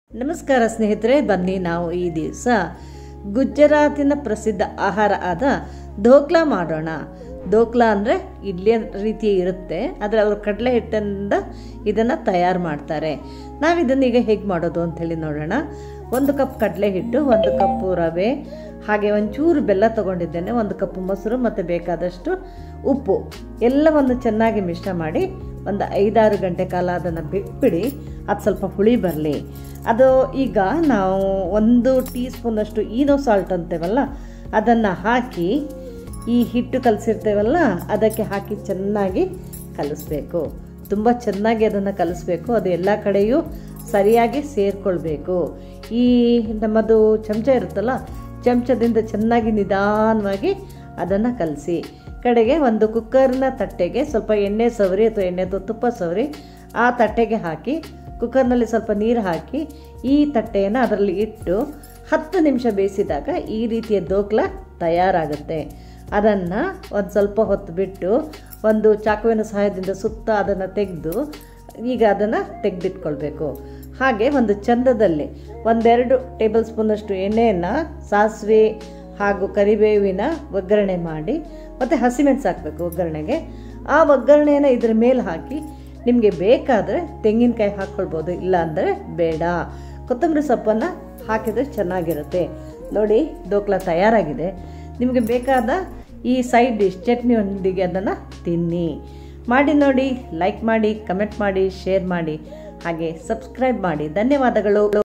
ನಮಸ್ಕಾರ ಸ್ನೇಹಿತರೆ ಬನ್ನಿ ನಾವು ಈ ದಿವಸ ಗುಜರಾತಿನ ಪ್ರಸಿದ್ಧ ಆಹಾರ ಆದ ಧೋಕ್ಲಾ ಮಾಡೋಣ ಧೋಕ್ಲಾ ಅಂದರೆ ಇಡ್ಲಿ ರೀತಿ ಇರುತ್ತೆ ಆದರೆ ಅವರು ಕಡಲೆ ಹಿಟ್ಟಿಂದ ಇದನ್ನು ತಯಾರು ಮಾಡ್ತಾರೆ ನಾವು ಇದನ್ನು ಈಗ ಹೇಗೆ ಮಾಡೋದು ಅಂಥೇಳಿ ನೋಡೋಣ ಒಂದು ಕಪ್ ಕಡಲೆ ಹಿಟ್ಟು ಒಂದು ಕಪ್ಪು ರವೆ ಹಾಗೆ ಒಂಚೂರು ಬೆಲ್ಲ ತೊಗೊಂಡಿದ್ದೇನೆ ಒಂದು ಕಪ್ ಮೊಸರು ಮತ್ತು ಬೇಕಾದಷ್ಟು ಉಪ್ಪು ಎಲ್ಲವನ್ನು ಚೆನ್ನಾಗಿ ಮಿಶ್ರ ಮಾಡಿ ಒಂದು ಐದಾರು ಗಂಟೆ ಕಾಲ ಅದನ್ನು ಬಿಟ್ಬಿಡಿ ಅದು ಸ್ವಲ್ಪ ಹುಳಿ ಬರಲಿ ಅದು ಈಗ ನಾವು ಒಂದು ಟೀ ಸ್ಪೂನಷ್ಟು ಈನೋ ಸಾಲ್ಟ್ ಅಂತೇವಲ್ಲ ಅದನ್ನು ಹಾಕಿ ಈ ಹಿಟ್ಟು ಕಲಸಿರ್ತೇವಲ್ಲ ಅದಕ್ಕೆ ಹಾಕಿ ಚೆನ್ನಾಗಿ ಕಲಿಸ್ಬೇಕು ತುಂಬ ಚೆನ್ನಾಗಿ ಅದನ್ನು ಕಲಿಸ್ಬೇಕು ಅದು ಎಲ್ಲ ಕಡೆಯೂ ಸರಿಯಾಗಿ ಸೇರಿಕೊಳ್ಬೇಕು ಈ ನಮ್ಮದು ಚಮಚ ಇರುತ್ತಲ್ಲ ಚಮಚದಿಂದ ಚೆನ್ನಾಗಿ ನಿಧಾನವಾಗಿ ಅದನ್ನು ಕಲಸಿ ಕಡೆಗೆ ಒಂದು ಕುಕ್ಕರ್ನ ತಟ್ಟೆಗೆ ಸ್ವಲ್ಪ ಎಣ್ಣೆ ಸವರಿ ಅಥವಾ ಎಣ್ಣೆ ಅಥವಾ ತುಪ್ಪ ಸವರಿ ಆ ತಟ್ಟೆಗೆ ಹಾಕಿ ಕುಕ್ಕರ್ನಲ್ಲಿ ಸ್ವಲ್ಪ ನೀರು ಹಾಕಿ ಈ ತಟ್ಟೆಯನ್ನು ಅದರಲ್ಲಿ ಇಟ್ಟು ಹತ್ತು ನಿಮಿಷ ಬೇಯಿಸಿದಾಗ ಈ ರೀತಿಯ ದೋಕ್ಲ ತಯಾರಾಗುತ್ತೆ ಅದನ್ನು ಒಂದು ಸ್ವಲ್ಪ ಹೊತ್ತು ಬಿಟ್ಟು ಒಂದು ಚಾಕುವಿನ ಸಹಾಯದಿಂದ ಸುತ್ತ ಅದನ್ನು ತೆಗೆದು ಈಗ ಅದನ್ನು ತೆಗೆದಿಟ್ಕೊಳ್ಬೇಕು ಹಾಗೆ ಒಂದು ಚಂದದಲ್ಲಿ ಒಂದೆರಡು ಟೇಬಲ್ ಸ್ಪೂನಷ್ಟು ಎಣ್ಣೆಯನ್ನು ಸಾಸಿವೆ ಹಾಗೂ ಕರಿಬೇವಿನ ಒಗ್ಗರಣೆ ಮಾಡಿ ಮತ್ತು ಹಸಿಮೆಣಸು ಹಾಕಬೇಕು ಒಗ್ಗರಣೆಗೆ ಆ ಒಗ್ಗರಣೆಯನ್ನು ಇದ್ರ ಮೇಲೆ ಹಾಕಿ ನಿಮಗೆ ಬೇಕಾದರೆ ತೆಂಗಿನಕಾಯಿ ಹಾಕ್ಕೊಳ್ಬೋದು ಇಲ್ಲ ಅಂದರೆ ಬೇಡ ಕೊತ್ತಂಬರಿ ಸೊಪ್ಪನ್ನು ಹಾಕಿದರೆ ಚೆನ್ನಾಗಿರುತ್ತೆ ನೋಡಿ ದೋಕ್ಲ ತಯಾರಾಗಿದೆ ನಿಮಗೆ ಬೇಕಾದ ಈ ಸೈಡ್ ಡಿಶ್ ಚಟ್ನಿಯೊಂದಿಗೆ ಅದನ್ನು ತಿನ್ನಿ ಮಾಡಿ ನೋಡಿ ಲೈಕ್ ಮಾಡಿ ಕಮೆಂಟ್ ಮಾಡಿ ಶೇರ್ ಮಾಡಿ ಹಾಗೆ ಸಬ್ಸ್ಕ್ರೈಬ್ ಮಾಡಿ ಧನ್ಯವಾದಗಳು